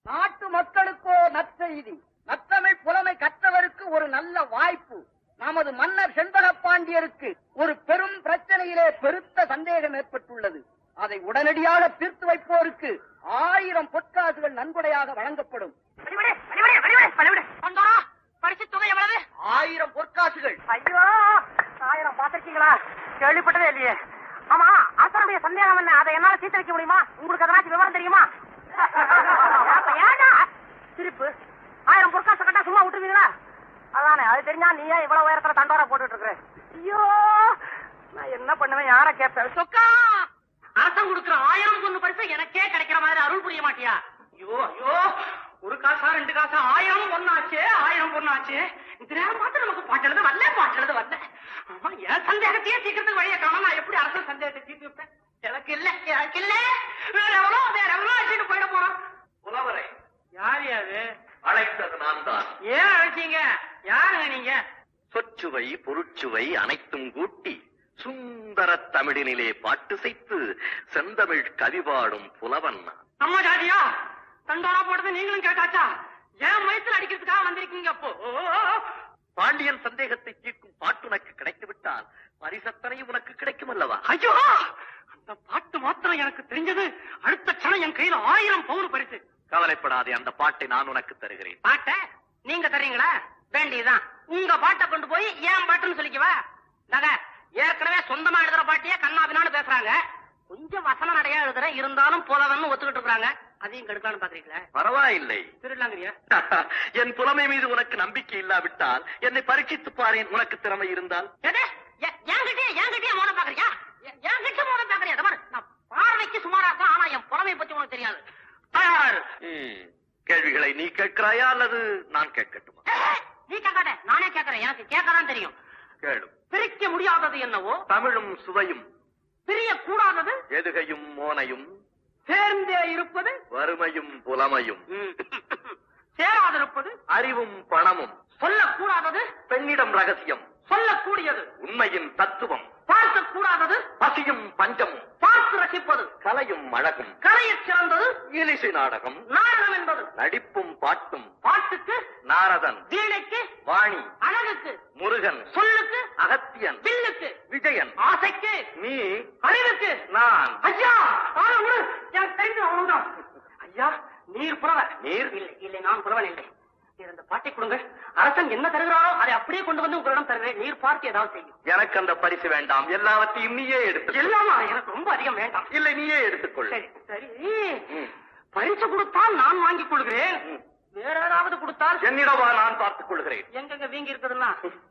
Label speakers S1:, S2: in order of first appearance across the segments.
S1: நாட்டு மக்களுக்கோ நற்செய்தி நத்தமிழ் புலமை கற்றவருக்கு ஒரு நல்ல வாய்ப்பு நமது மன்னர் செண்பக பாண்டியருக்கு ஒரு பெரும் பிரச்சனையிலே பெருத்த சந்தேகம் ஏற்பட்டுள்ளது அதை உடனடியாக தீர்த்து வைப்போருக்கு ஆயிரம் பொற்காசுகள் நன்கொடையாக வழங்கப்படும்
S2: பரிசு தொகை எவ்வளவு
S1: ஆயிரம் பொற்காசுகள்
S2: ஐயோ ஆயிரம் பாத்திருக்கீங்களா கேள்விப்பட்டதே இல்லையே ஆமா அரசனுடைய சந்தேகம் என்ன அதை என்னால சீத்தரிக்க முடியுமா உங்களுக்கு அதனாச்சும் விவரம் தெரியுமா அப்ப ஏன்டா சிரிப்பு ஆயிரம் பொற்காசு கட்டா சும்மா விட்டுருவீங்களா அதானே அது தெரிஞ்சா நீ ஏன் இவ்வளவு உயரத்துல தண்டோரா போட்டுட்டு இருக்கிற ஐயோ நான் என்ன பண்ணுவேன் யார கேட்பேன் சொக்கா அரசன் கொடுக்கிற ஆயிரம் பொண்ணு பரிசு எனக்கே கிடைக்கிற மாதிரி அருள் புரிய மாட்டியா ஐயோ ஐயோ ஒரு காசா ரெண்டு காசா ஆயிரம் பொண்ணாச்சு ஆயிரம் பொண்ணாச்சு இந்த நேரம் பார்த்து நமக்கு பாட்டுறது வரல பாட்டுறது வரல ஆமா என் சந்தேகத்தையே சீக்கிரத்துக்கு வழியை காண நான் எப்படி அரசன் சந்தேகத்தை தீர்த்து வைப்பேன் எனக்கு இல்ல எனக்கு இல்ல வேற எவ்வளோ வேற எவ்வளோ வச்சுட்டு போயிட போறோம்
S3: புலவரை
S2: யார் யாரு
S3: அழைத்தது நான் தான்
S2: ஏன் அழைச்சீங்க யாருங்க நீங்க
S3: சொற்சுவை பொருட்சுவை அனைத்தும் கூட்டி சுந்தர தமிழினிலே பாட்டு செய்து செந்தமிழ் கவி பாடும் புலவன் நான்.
S2: நம்ம ஜாதியா தண்டோரா போட்டது நீங்களும் கேட்டாச்சா ஏன் வயசுல அடிக்கிறதுக்காக வந்திருக்கீங்க அப்போ
S3: பாண்டியன் சந்தேகத்தை தீர்க்கும் பாட்டு உனக்கு கிடைத்து விட்டால் பரிசத்தனை உனக்கு கிடைக்கும் அல்லவா
S2: ஐயோ அந்த பாட்டு மாத்திரம் எனக்கு தெரிஞ்சது அடுத்த க்ஷணம் என் கையில ஆயிரம் பவுன் பரிசு
S3: கவலைப்படாதே அந்த பாட்டை நான் உனக்கு தருகிறேன்
S2: பாட்டை நீங்க தர்றீங்களா வேண்டியதுதான் உங்க பாட்டை கொண்டு போய் ஏன் பாட்டுன்னு சொல்லிக்கவா நக ஏற்கனவே சொந்தமா எழுதுற பாட்டியே கண்ணாபினான்னு பேசுறாங்க கொஞ்சம் வசன நடையா எழுதுற இருந்தாலும் போலவன்னு ஒத்துக்கிட்டு இருக்காங்க அதையும் கெடுக்கலாம்னு பாக்குறீங்களா
S3: பரவாயில்லை
S2: திருடலாங்கிறியா
S3: என் புலமை மீது உனக்கு நம்பிக்கை இல்லாவிட்டால் என்னை பரீட்சித்து பாரேன் உனக்கு திறமை இருந்தால்
S2: எது? எ- என்கிட்டயே என்கிட்டயே மோனம் பாக்குறியா எ- என்கிட்ட மோனம் பாக்குறியா இந்த பாரு, நான் பார்வைக்கு சுமாரா இருக்கேன் ஆனா என் புலமை பத்தி உனக்கு தெரியாது தயார்
S3: ம், கேள்விகளை நீ கேட்கிறாயா அல்லது நான் கேட்கட்டுமா
S2: ஏய், நீ கேட்காத நானே கேட்கறேன் எனக்கு கேட்கதான் தெரியும்
S3: கேளு
S2: பிரிக்க முடியாதது என்னவோ
S3: தமிழும் சுவையும்
S2: பிரிய கூடாதது
S3: எதுகையும் மோனையும்
S2: சேர்ந்தே இருப்பது
S3: வறுமையும் புலமையும்
S2: சேராதிருப்பது
S3: அறிவும் பணமும்
S2: சொல்லக்கூடாதது
S3: பெண்ணிடம் ரகசியம்
S2: சொல்லக்கூடியது
S3: உண்மையின் தத்துவம்
S2: பார்க்க கூடாதது
S3: பசியும் பஞ்சமும்
S2: பார்த்து ரசிப்பது
S3: கலையும் அழகும்
S2: கலையச் சிறந்தது
S3: இலிசை நாடகம்
S2: நாடகம் என்பது
S3: நடிப்பும் பாட்டும்
S2: பாட்டுக்கு
S3: நாரதன்
S2: வீணைக்கு
S3: வாணி
S2: அழகுக்கு
S3: முருகன்
S2: சொல்லுக்கு
S3: அகத்தியன்
S2: வில்லுக்கு
S3: விஜயன்
S2: ஆசைக்கு
S3: நீ
S2: அறிவுக்கு
S3: நான்
S2: ஐயா ஆனா விடு எனக்கு தெரிஞ்ச அவ்வளவுதான் ஐயா நீர் புலவர்
S3: நீர்?
S2: இல்லை இல்லை நான் புலவன் இல்லை நீர் அந்த பாட்டை கொடுங்க அரசன் என்ன தருகிறாரோ அதை அப்படியே கொண்டு வந்து உங்களிடம் தருகிறேன் நீர் பார்த்து ஏதாவது செய்யும்
S3: எனக்கு அந்த பரிசு வேண்டாம் எல்லாவற்றையும் நீயே எடுத்து
S2: எல்லாமா எனக்கு ரொம்ப அதிகம் வேண்டாம்
S3: இல்லை நீயே எடுத்துக்கொள்
S2: சரி சரி
S3: ம்.
S2: பரிசு கொடுத்தால் நான் வாங்கிக் கொள்கிறேன்
S3: ம்.
S2: வேற ஏதாவது கொடுத்தால்
S3: என்னிடவா நான் பார்த்துக் கொள்கிறேன்
S2: எங்கெங்க வீங்கி இருக்குதுன்னா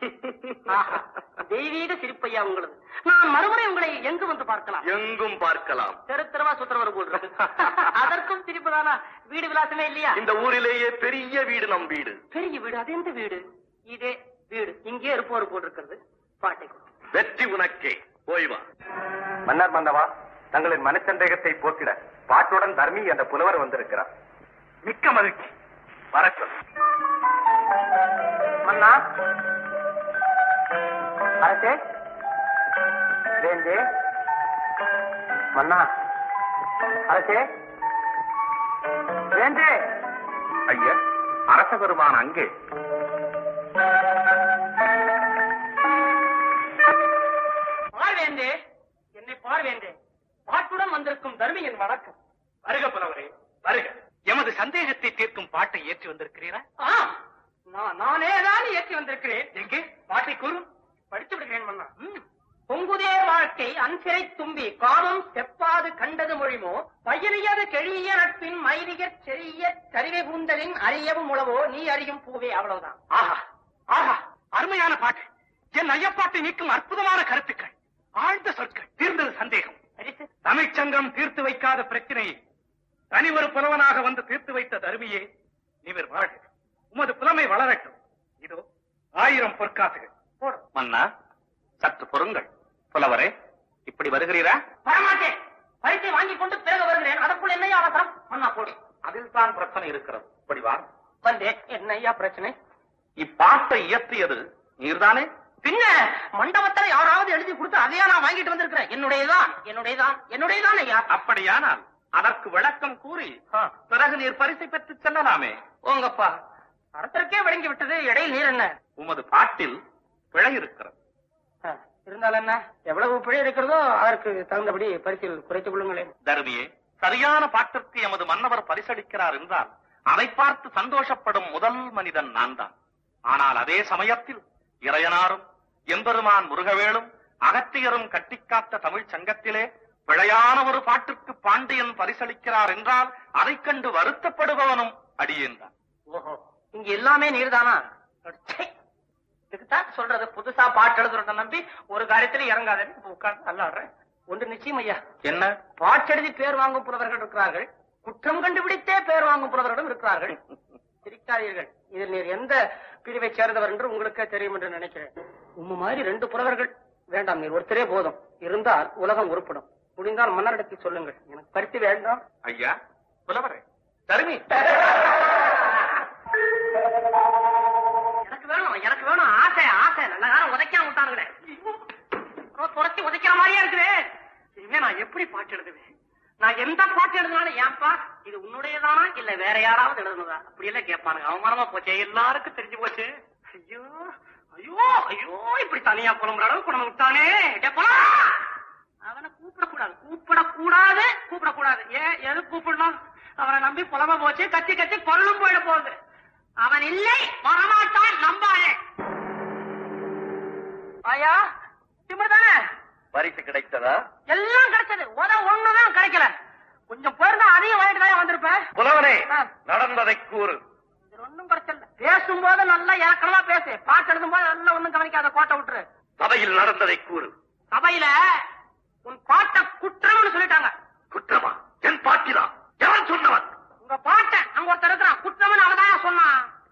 S2: ஆஹா, தெய்வீக சிரிப்பையா உங்களது நான் மறுமுறை உங்களை எங்கு வந்து பார்க்கலாம்
S3: எங்கும் பார்க்கலாம்
S2: தெரு தெருவா சுத்துறவர் போல் இருக்கு அதற்கும் சிரிப்புதானா வீடு விலாசமே இல்லையா
S3: இந்த ஊரிலேயே பெரிய வீடு நம் வீடு
S2: பெரிய வீடு அது எந்த வீடு இதே வீடு இங்கே இருப்பவர் போல் இருக்கிறது பாட்டை கொடு.
S3: வெற்றி உனக்கே போய் வா
S4: மன்னர் மன்னவா தங்களின் மனச்சந்தேகத்தை போக்கிட பாட்டுடன் தர்மி என்ற புலவர் வந்திருக்கிறார் மிக்க மகிழ்ச்சி வரட்டும்
S2: மன்னா அரசே வேந்தே மன்னா அரசே வேந்தே
S4: ஐயா அரச பெருமான் அங்கே
S2: பார்வேந்தே என்னை பார்வேந்தே பாட்டுடன் வந்திருக்கும் தர்மியின் வணக்கம்
S4: வருக புலவரே வருக எமது சந்தேகத்தை தீர்க்கும் பாட்டை ஏற்றி வந்திருக்கிறீரா
S2: ஆ நான் நானே தான் ஏற்றி வந்திருக்கிறேன்
S4: எங்கே பாட்டை கூறு
S2: படித்து விடுகிறேன் மன்னா பொங்குதே வாழ்க்கை அன்சிறை தும்பி காமம் செப்பாது கண்டது மொழிமோ பயிரியது கெழிய நட்பின் மைதிகச் செறிய கருவை கூந்தலின் அறியவும் உளவோ நீ அறியும் பூவே அவ்வளவுதான்
S4: ஆஹா ஆஹா அருமையான பாட்டு என் ஐயப்பாட்டை நீக்கும் அற்புதமான கருத்துக்கள் ஆழ்ந்த சொற்கள் தீர்ந்தது சந்தேகம்
S2: பரிசு
S4: தமிழ்ச்சங்கம் தீர்த்து வைக்காத பிரச்சனையை தனி ஒரு புலவனாக வந்து தீர்த்து வைத்த தருமியே நீவர் வாழ்க உமது புலமை வளரட்டும் இதோ ஆயிரம் பொற்காசுகள்
S2: போடு
S4: மன்னா சற்று பொறுங்கள் புலவரே இப்படி வருகிறீரா
S2: வரமாட்டேன் பரிசை வாங்கி கொண்டு பிறகு வருகிறேன் அதற்குள் என்னையா அவசரம் மன்னா போடு
S4: அதில் தான் பிரச்சனை இருக்கிறது இப்படி வா
S2: வந்தேன் என்னையா பிரச்சனை
S4: இப்பாட்டை இயற்றியது நீர்தானே
S2: பின்ன மண்டபத்துல யாராவது எழுதி கொடுத்து அதையா நான் வாங்கிட்டு வந்திருக்கிறேன் என்னுடையதான் என்னுடையதான் என்னுடையதான் ஐயா
S4: அப்படியானால் அதற்கு விளக்கம் கூறி பிறகு நீர் பரிசை பெற்று செல்லலாமே
S2: உங்கப்பா அர்த்தருக்கே விளங்கி விட்டது இடையில் நீர் என்ன
S4: உமது பாட்டில் பிழை இருக்கிறது
S2: ஆ, இருந்தாலும் என்ன எவ்வளவு பிழை இருக்கிறதோ அதற்கு தகுந்தபடி பரிசில் குறைத்துக் கொள்ளுங்களேன்
S4: தருமியே சரியான பாட்டிற்கு எமது மன்னவர் பரிசளிக்கிறார் என்றால் அதை பார்த்து சந்தோஷப்படும் முதல் மனிதன் நான் தான் ஆனால் அதே சமயத்தில் இறையனாரும் எம்பெருமான் முருகவேளும் அகத்தியரும் கட்டிக்காத்த தமிழ்ச் சங்கத்திலே பிழையான ஒரு பாட்டிற்கு பாண்டியன் பரிசளிக்கிறார் என்றால் அதைக் கண்டு வருத்தப்படுபவனும் அடியேன் தான்
S2: ஓஹோ இங்க எல்லாமே நீர்தானா ச்சே. இதுக்குத்தான் சொல்றது புதுசா பாட்டு எழுதுறத நம்பி ஒரு காரியத்துல இறங்காதேன்னு இப்ப உட்கார்ந்து நல்லாடுறேன் ஒன்று நிச்சயம் ஐயா
S4: என்ன
S2: பாட்டெழுதி பேர் வாங்கும் புலவர்கள் இருக்கிறார்கள் குற்றம் கண்டுபிடித்தே பேர் வாங்கும் புலவர்களும் இருக்கிறார்கள் சிரிக்காதீர்கள் இதில் நீர் எந்த பிரிவை சேர்ந்தவர் என்று உங்களுக்கே தெரியும் என்று நினைக்கிறேன் உம்ம மாதிரி ரெண்டு புலவர்கள் வேண்டாம் நீர் ஒருத்தரே போதும் இருந்தால் உலகம் உருப்படும் முடிந்தால் மன்னரிடத்தில் சொல்லுங்கள் எனக்கு பருத்தி வேண்டாம்
S4: ஐயா புலவரே தருமி
S2: எனக்கு வேணும் எனக்கு வேணும் ஆசை ஆசை நல்ல நேரம் உதைக்காம விட்டானுங்களே துரத்தி உதைக்கிற மாதிரியே இருக்குது இனிமே நான் எப்படி பாட்டு எழுதுவேன் நான் எந்த பாட்டு எழுதினாலும் ஏன்பா இது உன்னுடையதானா இல்ல வேற யாராவது எழுதுனதா அப்படி எல்லாம் கேட்பானுங்க அவமானமா போச்சு எல்லாருக்கும் தெரிஞ்சு போச்சு ஐயோ ஐயோ ஐயோ இப்படி தனியா புலம்புற அளவுக்கு நம்ம விட்டானே டேய் போடா. அவனை கூப்பிடக்கூடாது கூப்பிடக்கூடாது கூப்பிடக்கூடாது ஏன் எது கூப்பிடணும் அவனை நம்பி புலம்ப போச்சு கத்தி கத்தி கொல்லும் போயிட போகுது அவன் இல்லை வரமாட்டான் நம்பாதே ஐயா திமிர்தானே
S3: பரிசு கிடைத்ததா
S2: எல்லாம் கிடைச்சது உத ஒண்ணுதான் கிடைக்கல கொஞ்சம் போயிருந்தா அதையும் வாங்கிட்டு தான் வந்திருப்பேன்
S3: புலவனே
S2: ஆ.
S3: நடந்ததை கூறு
S2: இது ஒண்ணும் கிடைச்சல பேசும்போது நல்லா இறக்கமா பேசு பாட்டு எழுதும்போது நல்லா ஒண்ணும் கவனிக்காத கோட்டை விட்டுரு
S3: சபையில் நடந்ததை கூறு
S2: சபையில உன் பாட்டை குற்றம்னு சொல்லிட்டாங்க
S3: குற்றமா என் பாட்டிதான் யார் சொன்னவன்
S2: உங்க பாட்டை அங்க ஒருத்தர் இருக்கிறான் குற்றம்னு அவதான் சொன்னான்